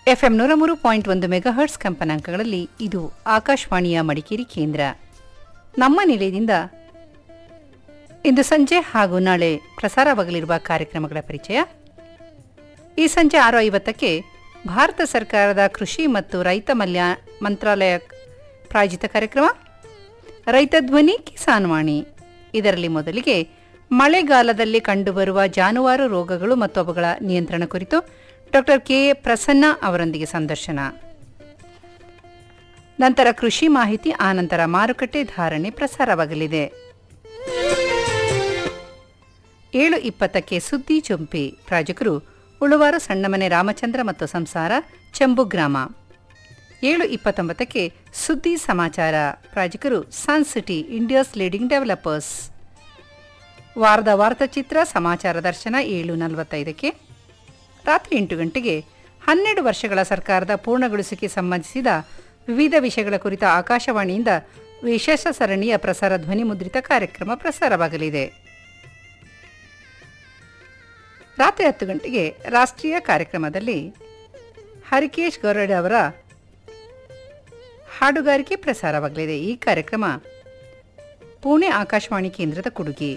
FM ನೂರ ಮೂರು point ಒಂದು ಮೆಗಾಹರ್ಟ್ಸ್ ಕಂಪನಾಂಕಗಳಲ್ಲಿ ಇದು ಆಕಾಶವಾಣಿಯ ಮಡಿಕೇರಿ ಕೇಂದ್ರ ನಮ್ಮ ನಿಲಯದಿಂದ ಇಂದು ಸಂಜೆ ಹಾಗೂ ನಾಳೆ ಪ್ರಸಾರವಾಗಲಿರುವ ಕಾರ್ಯಕ್ರಮಗಳ ಪರಿಚಯ ಈ ಸಂಜೆ ಆರು ಐವತ್ತಕ್ಕೆ ಭಾರತ ಸರ್ಕಾರದ ಕೃಷಿ ಮತ್ತು ರೈತ ಮಲ್ಯ ಮಂತ್ರಾಲಯ ಪ್ರಾಯೋಜಿತ ಕಾರ್ಯಕ್ರಮ ರೈತ ಧ್ವನಿ ಕಿಸಾನ್ ವಾಣಿ ಇದರಲ್ಲಿ ಮೊದಲಿಗೆ ಮಳೆಗಾಲದಲ್ಲಿ ಕಂಡುಬರುವ ಜಾನುವಾರು ರೋಗಗಳು ಮತ್ತು ಅವುಗಳ ನಿಯಂತ್ರಣ ಕುರಿತು ಡಾಕ್ಟರ್ ಕೆ ಎ ಪ್ರಸನ್ನ ಅವರೊಂದಿಗೆ ಸಂದರ್ಶನ ನಂತರ ಕೃಷಿ ಮಾಹಿತಿ ಆನಂತರ ಮಾರುಕಟ್ಟೆ ಧಾರಣೆ ಪ್ರಸಾರವಾಗಲಿದೆ ಏಳು ಇಪ್ಪತ್ತಕ್ಕೆ ಸುದ್ದಿ ಚೊಂಪಿ ಪ್ರಾಯೋಜಕರು ಉಳುವಾರು ಸಣ್ಣಮನೆ ರಾಮಚಂದ್ರ ಮತ್ತು ಸಂಸಾರ ಚಂಬು ಗ್ರಾಮ ಏಳು ಇಪ್ಪತ್ತೊಂಬತ್ತಕ್ಕೆ ಸುದ್ದಿ ಸಮಾಚಾರ ಪ್ರಾಯೋಜಕರು Sun City India's leading developers ವಾರದ ವಾರ್ತಚಿತ್ರ ಸಮಾಚಾರ ದರ್ಶನ ಏಳು ನಲವತ್ತೈದಕ್ಕೆ ರಾತ್ರಿ ಎಂಟು ಗಂಟೆಗೆ ಹನ್ನೆರಡು ವರ್ಷಗಳ ಸರ್ಕಾರದ ಪೂರ್ಣಗೊಳಿಸಿಕೆ ಸಂಬಂಧಿಸಿದ ವಿವಿಧ ವಿಷಯಗಳ ಕುರಿತ ಆಕಾಶವಾಣಿಯಿಂದ ವಿಶೇಷ ಸರಣಿಯ ಪ್ರಸಾರ ಧ್ವನಿ ಮುದ್ರಿತ ಕಾರ್ಯಕ್ರಮ ಪ್ರಸಾರವಾಗಲಿದೆ ರಾತ್ರಿ ಹತ್ತು ಗಂಟೆಗೆ ರಾಷ್ಟ್ರೀಯ ಕಾರ್ಯಕ್ರಮದಲ್ಲಿ ಹರಿಕೇಶ್ ಗೌರಡ್ ಅವರ ಹಾಡುಗಾರಿಕೆ ಪ್ರಸಾರವಾಗಲಿದೆ ಈ ಕಾರ್ಯಕ್ರಮ ಪುಣೆ ಆಕಾಶವಾಣಿ ಕೇಂದ್ರದ ಕೊಡುಗೆ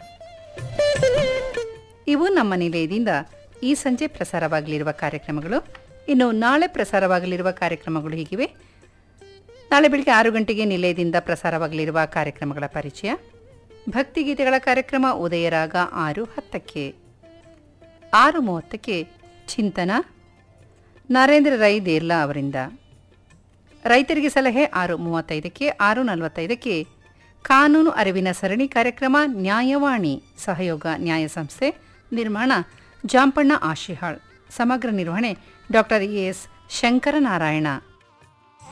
ಇವು ನಮ್ಮ ನಿಲಯದಿಂದ ಈ ಸಂಜೆ ಪ್ರಸಾರವಾಗಲಿರುವ ಕಾರ್ಯಕ್ರಮಗಳು ಇನ್ನು ನಾಳೆ ಪ್ರಸಾರವಾಗಲಿರುವ ಕಾರ್ಯಕ್ರಮಗಳು ಹೀಗಿವೆ ನಾಳೆ ಬೆಳಗ್ಗೆ ಆರು ಗಂಟೆಗೆ ನಿಲಯದಿಂದ ಪ್ರಸಾರವಾಗಲಿರುವ ಕಾರ್ಯಕ್ರಮಗಳ ಪರಿಚಯ ಭಕ್ತಿಗೀತೆಗಳ ಕಾರ್ಯಕ್ರಮ ಉದಯರಾಗ ಆರು ಹತ್ತಕ್ಕೆ ಆರು ಮೂವತ್ತಕ್ಕೆ ಚಿಂತನ ನರೇಂದ್ರ ರೈ ದೇರ್ಲಾ ಅವರಿಂದ ರೈತರಿಗೆ ಸಲಹೆ ಆರು ಮೂವತ್ತೈದಕ್ಕೆ ಆರು ನಲವತ್ತೈದಕ್ಕೆ ಕಾನೂನು ಅರಿವಿನ ಸರಣಿ ಕಾರ್ಯಕ್ರಮ ನ್ಯಾಯವಾಣಿ ಸಹಯೋಗ ನ್ಯಾಯ ಸಂಸ್ಥೆ ನಿರ್ಮಾಣ ಜಾಂಪಣ್ಣ ಆಶಿಹಾಳ್ ಸಮಗ್ರ ನಿರ್ವಹಣೆ ಡಾಕ್ಟರ್ ಎಸ್ ಶಂಕರನಾರಾಯಣ